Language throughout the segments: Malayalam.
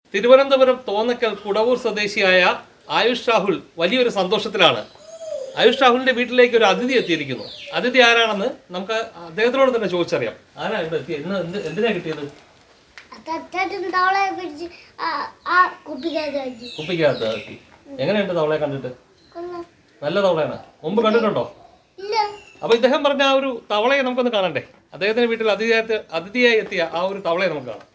തിരുവനന്തപുരം തോന്നക്കൽ കുടവൂർ സ്വദേശിയായ ആയുഷ് രാഹുൽ വലിയൊരു സന്തോഷത്തിലാണ് ആയുഷ് രാഹുലിന്റെ വീട്ടിലേക്ക് ഒരു അതിഥി എത്തിയിരിക്കുന്നു അതിഥി ആരാണെന്ന് നമുക്ക് അദ്ദേഹത്തിനോട് തന്നെ ചോദിച്ചറിയാം ആരാ ഇവിടെ എത്തിയത് ഇന്ന് എന്ത് എന്തിനാ കിട്ടിയത് അത്തച്ചും തവളയെ പിടിച്ച് ആ- ആ കുപ്പിക്കകത്ത് വെച്ചു കുപ്പിക്കകത്ത് എത്തി എങ്ങനെയുണ്ട് തവളയെ കണ്ടിട്ട് കൊള്ളാം നല്ല തവളയാണ് മുമ്പ് കണ്ടിട്ടുണ്ടോ ഇല്ല അപ്പൊ ഇദ്ദേഹം പറഞ്ഞ ആ ഒരു തവളയെ നമുക്കൊന്ന് കാണണ്ടേ അദ്ദേഹത്തിന്റെ വീട്ടിൽ അതിഥിയായി അതിഥിയായി എത്തിയ ആ ഒരു തവളയെ നമുക്ക് കാണാം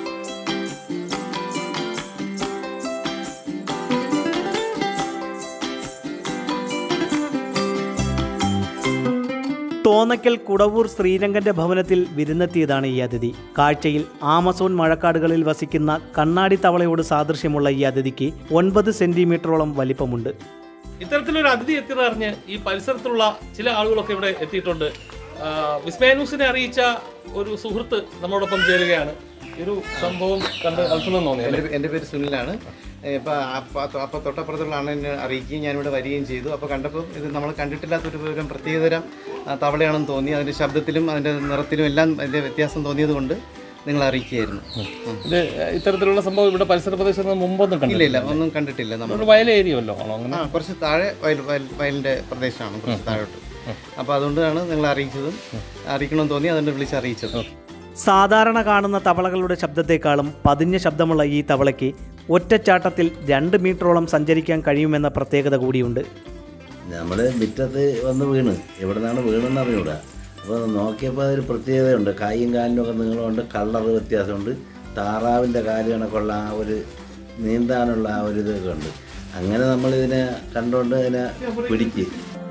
തോന്നക്കൽ കുടവൂർ ശ്രീരംഗന്റെ ഭവനത്തിൽ വിരുന്നെത്തിയതാണ് ഈ അതിഥി കാഴ്ചയിൽ ആമസോൺ മഴക്കാടുകളിൽ വസിക്കുന്ന കണ്ണാടി തവളയോട് സാദൃശ്യമുള്ള ഈ അതിഥിക്ക് ഒൻപത് സെന്റിമീറ്ററോളം വലിപ്പമുണ്ട് ഇത്തരത്തിലൊരു അതിഥി എത്തിയതറിഞ്ഞ് ഈ പരിസരത്തുള്ള ചില ആളുകളൊക്കെ ഇവിടെ എത്തിയിട്ടുണ്ട് ആ, വിസ്മയ ന്യൂസിനെ അറിയിച്ച ഒരു സുഹൃത്ത് നമ്മളോടൊപ്പം ചേരുകയാണ് ഈ ഒരു സംഭവം കണ്ട് അത്ഭുതം തോന്നി അല്ലേ? എൻ്റെ എൻ്റെ പേര് സുനിലാണ് ഇപ്പോൾ അപ്പോൾ തൊട്ടപ്പുറത്തുള്ള അണ്ണനെ അറിയിക്കുകയും ഞാനിവിടെ വരികയും ചെയ്തു അപ്പോൾ കണ്ടപ്പോൾ ഇത് നമ്മൾ കണ്ടിട്ടില്ലാത്തൊരു വിവരം പ്രത്യേകതരം ആ, തവളയാണെന്ന് തോന്നി അതിൻ്റെ ശബ്ദത്തിലും അതിൻ്റെ നിറത്തിലും എല്ലാം അതിൻ്റെ വ്യത്യാസം തോന്നിയത് കൊണ്ട് നിങ്ങൾ അറിയിക്കുകയായിരുന്നു ഉം. ഇത് ഇത്തരത്തിലുള്ള സംഭവം ഇവിടെ പരിസര പ്രദേശത്ത് മുമ്പൊന്നും ഇല്ല കണ്ടില്ല ഇല്ല ഒന്നും കണ്ടിട്ടില്ല നമ്മൾ ഒരു വയൽ ഏരിയ വല്ലോ ആണോ അങ്ങനെ ആ കുറച്ച് താഴെ വയൽ വയൽ വയലിൻ്റെ പ്രദേശമാണ് കുറച്ച് താഴോട്ട് അപ്പോൾ അതുകൊണ്ടാണ് നിങ്ങൾ അറിയിച്ചതും അറിയിക്കണമെന്ന് തോന്നി അതുകൊണ്ട് വിളിച്ച് അറിയിച്ചതും സാധാരണ കാണുന്ന തവളകളുടെ ശബ്ദത്തെക്കാളും പതിഞ്ഞ ശബ്ദമുള്ള ഈ തവളയ്ക്ക് ഒറ്റച്ചാട്ടത്തിൽ രണ്ട് മീറ്ററോളം സഞ്ചരിക്കാൻ കഴിയുമെന്ന പ്രത്യേകത കൂടിയുണ്ട് നമ്മൾ മുറ്റത്ത് വന്ന് വീണ് എവിടെ നിന്നാണ് വീണെന്ന് അറിഞ്ഞൂടാ അപ്പോൾ നോക്കിയപ്പോൾ അതൊരു പ്രത്യേകതയുണ്ട് കൈയും കാലിനും ഒക്കെ നീളമുണ്ട് കളർ വ്യത്യാസമുണ്ട് താറാവിൻ്റെ കാല് കണക്കുള്ള ആ ഒരു നീന്താനുള്ള ആ ഒരു ഇതൊക്കെ ഉണ്ട് അങ്ങനെ നമ്മളിതിനെ കണ്ടുകൊണ്ട് ഇതിനെ പിടിച്ച്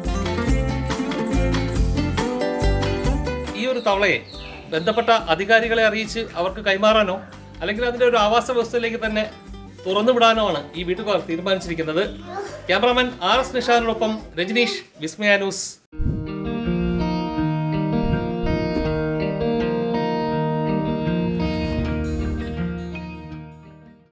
ഈ ഒരു തവളയെ ബന്ധപ്പെട്ട അധികാരികളെ അറിയിച്ച് അവർക്ക് കൈമാറാനോ അല്ലെങ്കിൽ അതിന്റെ ഒരു ആവാസ വ്യവസ്ഥയിലേക്ക് തന്നെ തുറന്നു വിടാനോ ആണ് ഈ വീട്ടുകാർ തീരുമാനിച്ചിരിക്കുന്നത് ക്യാമറാമാൻ ആർ എസ് നിഷാനോടൊപ്പം രജനീഷ് വിസ്മയ ന്യൂസ്